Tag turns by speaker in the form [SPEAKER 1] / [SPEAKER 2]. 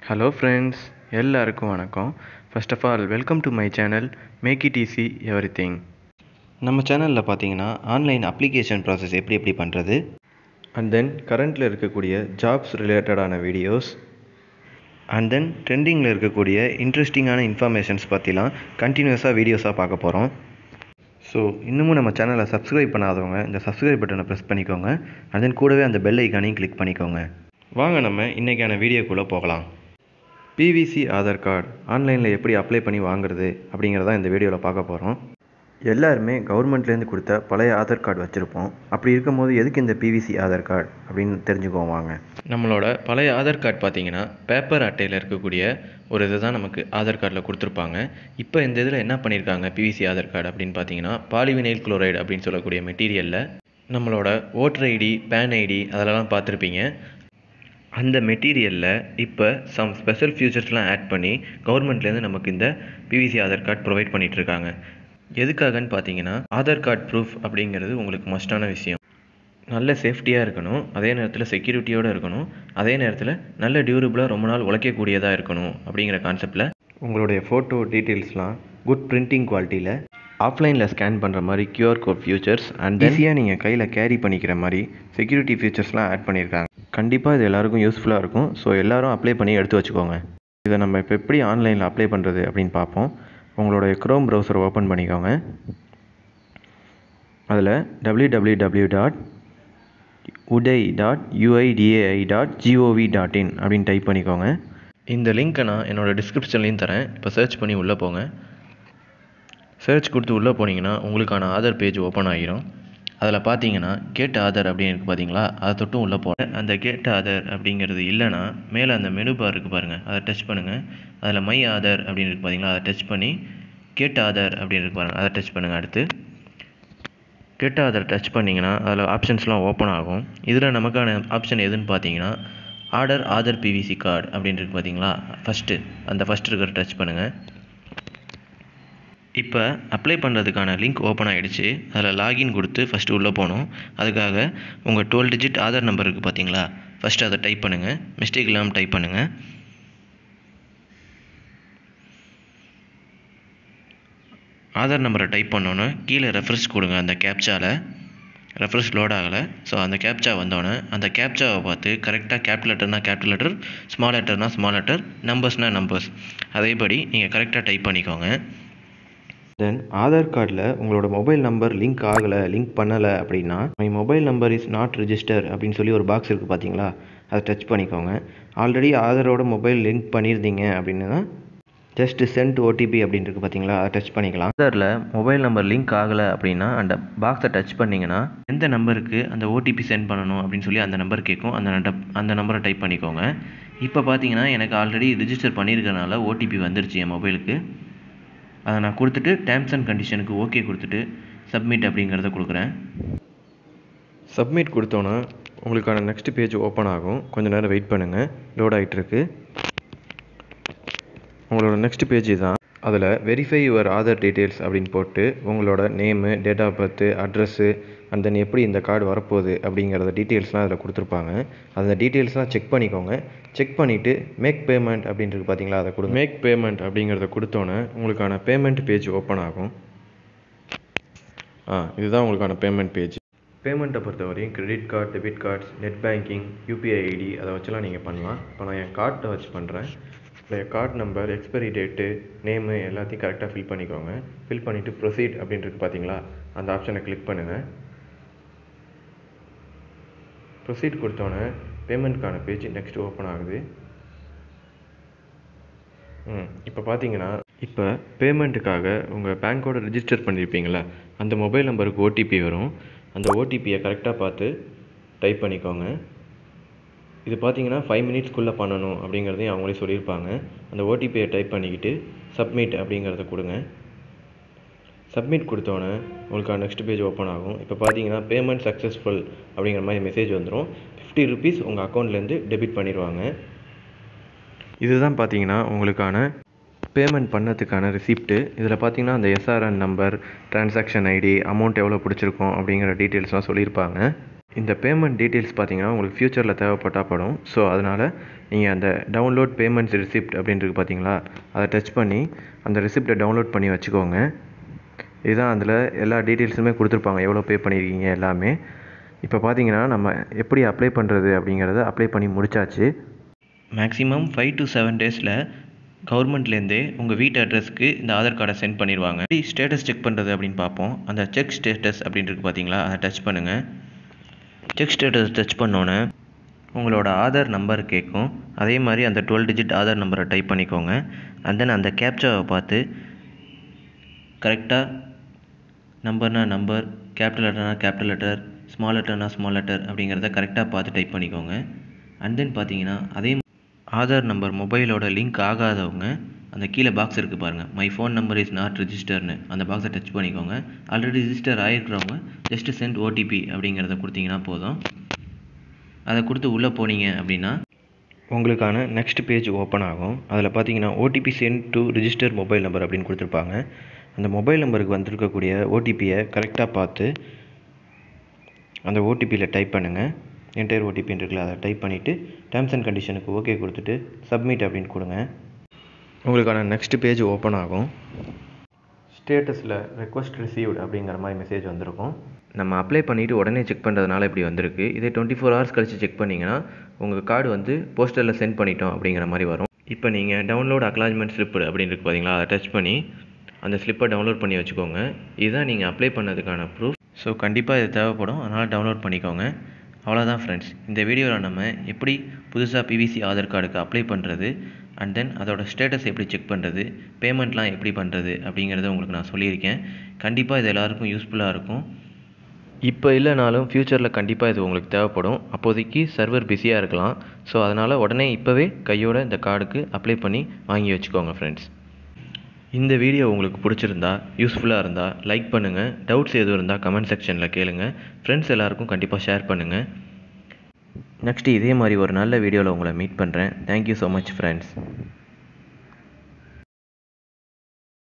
[SPEAKER 1] hello friends எல்லாருக்கும் வணக்கம் first of all welcome to my channel make it easy everything நம்ம சேனலில் பார்த்தீங்கன்னா ஆன்லைன் அப்ளிகேஷன் ப்ராசஸ் எப்படி எப்படி பண்ணுறது அண்ட் தென் கரண்ட்டில் இருக்கக்கூடிய ஜாப்ஸ் ரிலேட்டடான வீடியோஸ் அண்ட் தென் ட்ரெண்டிங்கில் இருக்கக்கூடிய இன்ட்ரெஸ்டிங்கான இன்ஃபர்மேஷன்ஸ் பற்றிலாம் கண்டினியூஸாக வீடியோஸாக பார்க்க போகிறோம் ஸோ இன்னமும் நம்ம சேனலை சப்ஸ்கிரைப் பண்ணாதவங்க இந்த சப்ஸ்கிரைப் பட்டனை ப்ரெஸ் பண்ணிக்கோங்க and then கூடவே அந்த பெல் ஐக்கானையும் கிளிக் பண்ணிக்கோங்க வாங்க நம்ம இன்றைக்கான வீடியோக்குள்ளே போகலாம் பிவிசி ஆதார் கார்டு ஆன்லைனில் எப்படி அப்ளை பண்ணி வாங்குறது அப்படிங்கிறத இந்த வீடியோவில் பார்க்க போகிறோம் எல்லாருமே கவர்மெண்ட்லேருந்து கொடுத்த பழைய ஆதார் கார்டு வச்சுருப்போம் அப்படி இருக்கும்போது எதுக்கு இந்த பிவிசி ஆதார் கார்டு அப்படின்னு தெரிஞ்சுக்குவோம் வாங்க நம்மளோட பழைய ஆதார் கார்டு பார்த்தீங்கன்னா பேப்பர் அட்டையில் இருக்கக்கூடிய ஒரு இதை தான் நமக்கு ஆதார் கார்டில் கொடுத்துருப்பாங்க இப்போ இந்த இதில் என்ன பண்ணியிருக்காங்க பிவிசி ஆதார் கார்டு அப்படின்னு பார்த்தீங்கன்னா பாலிவினைல் குளோரைடு அப்படின்னு சொல்லக்கூடிய மெட்டீரியலில் நம்மளோட ஓட்டர் ஐடி பேன் ஐடி அதெல்லாம் பார்த்துருப்பீங்க அந்த மெட்டீரியலில் இப்போ சம் ஸ்பெஷல் ஃபியூச்சர்ஸ்லாம் ஆட் பண்ணி கவர்மெண்ட்லேருந்து நமக்கு இந்த பிவிசி ஆதார் கார்டு ப்ரொவைட் பண்ணிகிட்ருக்காங்க எதுக்காகன்னு பார்த்தீங்கன்னா ஆதார் கார்டு ப்ரூஃப் அப்படிங்கிறது உங்களுக்கு மஸ்டான விஷயம் நல்ல சேஃப்டியாக இருக்கணும் அதே நேரத்தில் செக்யூரிட்டியோடு இருக்கணும் அதே நேரத்தில் நல்ல டியூரபிளாக ரொம்ப நாள் உழைக்கக்கூடியதாக இருக்கணும் அப்படிங்கிற கான்செப்டில் உங்களுடைய ஃபோட்டோ டீட்டெயில்ஸ்லாம் குட் பிரிண்டிங் குவாலிட்டியில் ஆஃப்லைனில் ஸ்கேன் பண்ணுற மாதிரி கியூஆர் கோட் ஃபியூச்சர்ஸ் அண்ட் ஈஸியாக நீங்கள் கையில் கேரி பண்ணிக்கிற மாதிரி செக்யூரிட்டி ஃபீச்சர்ஸ்லாம் ஆட் பண்ணியிருக்காங்க கண்டிப்பாக இது எல்லாருக்கும் யூஸ்ஃபுல்லாக இருக்கும் ஸோ எல்லாரும் அப்ளை பண்ணி எடுத்து வச்சுக்கோங்க இதை நம்ம இப்போ எப்படி ஆன்லைனில் அப்ளை பண்ணுறது அப்படின்னு பார்ப்போம் உங்களுடைய க்ரோம் ப்ரௌசர் ஓப்பன் பண்ணிக்கோங்க அதில் டபிள்யூ டபிள்யூ டபிள்யூ டாட் உடை dot UIDAI dot G O V dot in அப்படின்னு டைப் பண்ணிக்கோங்க இந்த லிங்க்கை நான் என்னோடய டிஸ்கிரிப்ஷன்லேயும் தரேன் இப்போ சர்ச் பண்ணி உள்ளே போங்க சர்ச் கொடுத்து உள்ளே போனீங்கன்னா உங்களுக்கான ஆதார் பேஜ் ஓப்பன் ஆகிரும் அதில் பார்த்தீங்கன்னா கேட் ஆதார் அப்படின்னு இருக்குது பார்த்தீங்களா அதை தொட்டும் உள்ளே போக அந்த கேட் ஆதார் அப்படிங்கிறது இல்லைன்னா மேலே அந்த மெனு பார் இருக்குது பாருங்கள் அதை டச் பண்ணுங்கள் அதில் மை ஆதார் அப்படின்னு இருக்குது பார்த்தீங்களா அதை டச் பண்ணி கேட் ஆதார் அப்படின்னு இருக்கு பாருங்கள் அதை டச் பண்ணுங்கள் அடுத்து கேட் ஆதார் டச் பண்ணிங்கன்னா அதில் ஆப்ஷன்ஸ்லாம் ஓப்பன் ஆகும் இதில் நமக்கான ஆப்ஷன் எதுன்னு பார்த்தீங்கன்னா ஆர்டர் ஆதார் பிவிசி கார்டு அப்படின்னு இருக்கு பார்த்தீங்களா ஃபஸ்ட்டு அந்த ஃபஸ்ட் இருக்கிற டச் பண்ணுங்கள் இப்போ அப்ளை பண்ணுறதுக்கான லிங்க் ஓப்பன் ஆகிடுச்சு அதில் லாகின் கொடுத்து ஃபஸ்ட்டு உள்ளே போகணும் அதுக்காக உங்கள் டுவெல் டிஜிட் ஆதார் நம்பர் இருக்குது பார்த்தீங்களா ஃபஸ்ட்டு அதை டைப் பண்ணுங்கள் மிஸ்டேக் இல்லாமல் டைப் பண்ணுங்கள் ஆதார் நம்பரை டைப் பண்ணோன்னே கீழே ரெஃபரன்ஸ் கொடுங்க அந்த கேப்சாவில் ரெஃபரன்ஸ் லோட் ஆகலை ஸோ அந்த கேப்சா வந்தோடனே அந்த கேப்சாவை பார்த்து கரெக்டாக கேபிட்டல் லெட்டர்னா கேபிட்டல் லெட்டர் ஸ்மால் லெட்டர்னா ஸ்மால் லெட்டர் நம்பர்ஸ்னால் நம்பர்ஸ் அதேபடி நீங்கள் கரெக்டாக டைப் பண்ணிக்கோங்க தென் ஆதார் கார்டில் உங்களோட மொபைல் நம்பர் லிங்க் ஆகலை லிங்க் பண்ணலை அப்படின்னா my mobile number is not register அப்படின்னு சொல்லி ஒரு பாக்ஸ் இருக்குது பார்த்தீங்களா அதை டச் பண்ணிக்கோங்க ஆல்ரெடி ஆதாரோட மொபைல் லிங்க் பண்ணியிருந்தீங்க அப்படின்னா ஜஸ்ட் சென்ட் ஓடிபி அப்படின்னு இருக்குது பார்த்தீங்களா அதை டச் பண்ணிக்கலாம் ஆதாரில் மொபைல் நம்பர் லிங்க் ஆகலை அப்படின்னா அந்த பாக்ஸை டச் பண்ணிங்கன்னா எந்த நம்பருக்கு அந்த ஓடிபி சென்ட் பண்ணணும் அப்படின்னு சொல்லி அந்த நம்பர் கேட்கும் அந்த அந்த நம்பரை டைப் பண்ணிக்கோங்க இப்போ பார்த்தீங்கன்னா எனக்கு ஆல்ரெடி ரிஜிஸ்டர் பண்ணியிருக்கனால ஓடிபி வந்துருச்சு என் மொபைலுக்கு அதை நான் கொடுத்துட்டு டேர்ம்ஸ் அண்ட் கண்டிஷனுக்கு ஓகே கொடுத்துட்டு சப்மிட் அப்படிங்கிறத கொடுக்குறேன் சப்மிட் கொடுத்தோன்னே உங்களுக்கான நெக்ஸ்ட் பேஜ் ஓப்பன் ஆகும் கொஞ்சம் நேரம் வெயிட் பண்ணுங்கள் லோட் ஆகிட்டுருக்கு உங்களோட நெக்ஸ்ட் பேஜ் தான் அதில் வெரிஃபை யுவர் ஆதார் டீட்டெயில்ஸ் அப்படின்னு போட்டு உங்களோட name date of birth address and then எப்படி இந்த கார்டு வரப்போகுது அப்படிங்கிறத டீட்டெயில்ஸ்லாம் அதில் கொடுத்துருப்பாங்க அந்த டீட்டெயில்ஸ்லாம் செக் பண்ணிக்கோங்க செக் பண்ணிவிட்டு மேக் பேமெண்ட் அப்படின்றது பார்த்தீங்களா அதை கொடுங்க மேக் பேமெண்ட் அப்படிங்கிறத கொடுத்தோன்னே உங்களுக்கான பேமெண்ட் பேஜ் ஓப்பன் ஆகும் ஆ இதுதான் உங்களுக்கான பேமெண்ட் பேஜ் பேமெண்ட்டை பொறுத்தவரையும் credit card debit cards net banking UPI ID அதை வச்சுலாம் நீங்கள் பண்ணலாம் இப்போ நான் என் கார்ட்டை வச்சு பண்ணுறேன் இப்போ card number expiry date name எல்லாத்தையும் கரெக்டாக ஃபில் பண்ணிக்கோங்க ஃபில் பண்ணிவிட்டு ப்ரொசீட் அப்படின்றது பார்த்தீங்களா அந்த ஆப்ஷனை கிளிக் பண்ணுங்கள் ப்ரொசீட் கொடுத்தோன்னே பேமெண்ட்க்கான பேஜ் நெக்ஸ்ட் ஓப்பன் ஆகுது ம் இப்போ பார்த்தீங்கன்னா இப்போ பேமெண்ட்டுக்காக உங்கள் பேங்க்கோட ரிஜிஸ்டர் பண்ணியிருப்பீங்களா அந்த மொபைல் நம்பருக்கு ஓடிபி வரும் அந்த ஓடிபியை கரெக்டாக பார்த்து டைப் பண்ணிக்கோங்க இது பார்த்தீங்கன்னா ஃபைவ் மினிட்ஸ்க்குள்ளே பண்ணணும் அப்படிங்கிறதையும் அவங்களே சொல்லியிருப்பாங்க அந்த ஓடிபியை டைப் பண்ணிக்கிட்டு சப்மிட் அப்படிங்கிறத கொடுங்க சப்மிட் கொடுத்தோன்னே உங்களுக்கான நெக்ஸ்ட் பேஜ் ஓப்பன் ஆகும் இப்போ பார்த்தீங்கன்னா பேமெண்ட் சக்ஸஸ்ஃபுல் அப்படிங்கிற மாதிரி மெசேஜ் வந்துடும் ஃபிஃப்டி ருபீஸ் உங்கள் அக்கௌண்ட்லேருந்து டெபிட் பண்ணிடுவாங்க இதுதான் பார்த்தீங்கன்னா உங்களுக்கான பேமெண்ட் பண்ணதுக்கான ரிசிப்ட்டு இதில் பார்த்தீங்கன்னா அந்த SRN number transaction ID amount எவ்வளோ பிடிச்சிருக்கோம் அப்படிங்கிற டீட்டெயில்ஸ்லாம் சொல்லியிருப்பாங்க இந்த பேமெண்ட் டீட்டெயில்ஸ் பார்த்தீங்கன்னா உங்களுக்கு ஃப்யூச்சரில் தேவைப்பட்டால் படும் ஸோ அதனால் நீங்கள் அந்த டவுன்லோட் பேமெண்ட்ஸ் ரிசிப்ட் அப்படின்றது பார்த்தீங்களா அதை டச் பண்ணி அந்த ரிசிப்டை டவுன்லோட் பண்ணி வச்சுக்கோங்க இதுதான் அதில் எல்லா டீட்டெயில்ஸுமே கொடுத்துருப்பாங்க எவ்வளோ பே பண்ணியிருக்கீங்க எல்லாமே இப்போ பார்த்தீங்கன்னா நம்ம எப்படி அப்ளை பண்ணுறது அப்படிங்கிறத அப்ளை பண்ணி முடிச்சாச்சு மேக்ஸிமம் ஃபைவ் டு செவன் டேஸில் கவர்மெண்ட்லேருந்தே உங்கள் வீட்டு அட்ரஸ்க்கு இந்த ஆதார் கார்டை சென்ட் பண்ணிடுவாங்க ஸ்டேட்டஸ் செக் பண்ணுறது அப்படின்னு பார்ப்போம் அந்த செக் ஸ்டேட்டஸ் அப்படின்றது பார்த்தீங்களா அதை டச் பண்ணுங்கள் செக் ஸ்டேட்டஸ் டச் பண்ணோன்னே உங்களோட ஆதார் நம்பர் கேட்கும் அதே மாதிரி அந்த டுவெல் டிஜிட் ஆதார் நம்பரை டைப் பண்ணிக்கோங்க அண்ட் தென் அந்த கேப்சாவை பார்த்து கரெக்டாக நம்பர்னா நம்பர் கேபிட்டல் லெட்டர்னா கேபிட்டல் லெட்டர் ஸ்மால் லெட்டர்னா ஸ்மால் லெட்டர் அப்படிங்கிறத கரெக்டாக பார்த்து டைப் பண்ணிக்கோங்க அண்ட் தென் பார்த்தீங்கன்னா அதே ஆதார் நம்பர் மொபைலோட லிங்க் ஆகாதவங்க அந்த கீழே பாக்ஸ் இருக்குது பாருங்கள் my phone number is not ரிஜிஸ்டர்னு அந்த பாக்ஸை டச் பண்ணிக்கோங்க ஆல்ரெடி ரிஜிஸ்டர் ஆகிருக்கிறவங்க ஜஸ்ட்டு சென்ட் ஓடிபி அப்படிங்கிறத கொடுத்தீங்கன்னா போதும் அதை கொடுத்து உள்ளே போனீங்க அப்படின்னா உங்களுக்கான நெக்ஸ்ட் பேஜ் ஓப்பன் ஆகும் அதில் பார்த்தீங்கன்னா OTP sent to register mobile number அப்படின்னு கொடுத்துருப்பாங்க அந்த மொபைல் நம்பருக்கு வந்திருக்கக்கூடிய ஓடிபியை கரெக்டாக பார்த்து அந்த ஓடிபியில் டைப் பண்ணுங்கள் என்டையர் ஓடிபின்னு இருக்குல்ல அதை டைப் பண்ணிவிட்டு டேர்ம்ஸ் அண்ட் கண்டிஷனுக்கு ஓகே கொடுத்துட்டு சப்மிட் அப்படின்னு கொடுங்க உங்களுக்கான நெக்ஸ்ட் பேஜ் ஓப்பன் ஆகும் ஸ்டேட்டஸில் ரெக்வஸ்ட் ரிசீவ்டு அப்படிங்கிற மாதிரி மெசேஜ் வந்திருக்கும் நம்ம அப்ளை பண்ணிவிட்டு உடனே செக் பண்ணுறதுனால இப்படி வந்திருக்கு இதே டுவெண்ட்டி ஃபோர் ஹவர்ஸ் கழிச்சு செக் பண்ணிங்கன்னா உங்கள் கார்டு வந்து போஸ்டரில் சென்ட் பண்ணிட்டோம் அப்படிங்கிற மாதிரி வரும் இப்போ நீங்கள் டவுன்லோட் அக்லாஜ்மெண்ட் ஸ்லிப் அப்படின்னு இருக்கு பார்த்தீங்களா அதை டச் பண்ணி அந்த ஸ்லிப்பை டவுன்லோட் பண்ணி வச்சுக்கோங்க இதுதான் நீங்கள் அப்ளை பண்ணதுக்கான ப்ரூஃப் ஸோ கண்டிப்பாக இது தேவைப்படும் அதனால் டவுன்லோட் பண்ணிக்கோங்க அவ்வளோதான் ஃப்ரெண்ட்ஸ் இந்த வீடியோவில் நம்ம எப்படி புதுசாக பிவிசி ஆதார் கார்டுக்கு அப்ளை பண்ணுறது அண்ட் தென் அதோட ஸ்டேட்டஸ் எப்படி செக் பண்ணுறது பேமெண்ட்லாம் எப்படி பண்ணுறது அப்படிங்கிறத உங்களுக்கு நான் சொல்லியிருக்கேன் கண்டிப்பாக இது எல்லாருக்கும் யூஸ்ஃபுல்லாக இருக்கும் இப்போ இல்லைனாலும் ஃப்யூச்சரில் கண்டிப்பாக இது உங்களுக்கு தேவைப்படும் அப்போதைக்கு சர்வர் பிஸியாக இருக்கலாம் ஸோ அதனால் உடனே இப்போவே கையோட இந்த கார்டுக்கு அப்ளை பண்ணி வாங்கி வச்சுக்கோங்க ஃப்ரெண்ட்ஸ் இந்த வீடியோ உங்களுக்கு பிடிச்சிருந்தா யூஸ்ஃபுல்லாக இருந்தால் லைக் பண்ணுங்கள் டவுட்ஸ் எதுவும் இருந்தால் கமெண்ட் செக்ஷனில் கேளுங்க ஃப்ரெண்ட்ஸ் எல்லாருக்கும் கண்டிப்பாக ஷேர் பண்ணுங்கள் நெக்ஸ்ட்டு இதே மாதிரி ஒரு நல்ல வீடியோவில் உங்களை மீட் பண்ணுறேன் தேங்க்யூ ஸோ மச் ஃப்ரெண்ட்ஸ்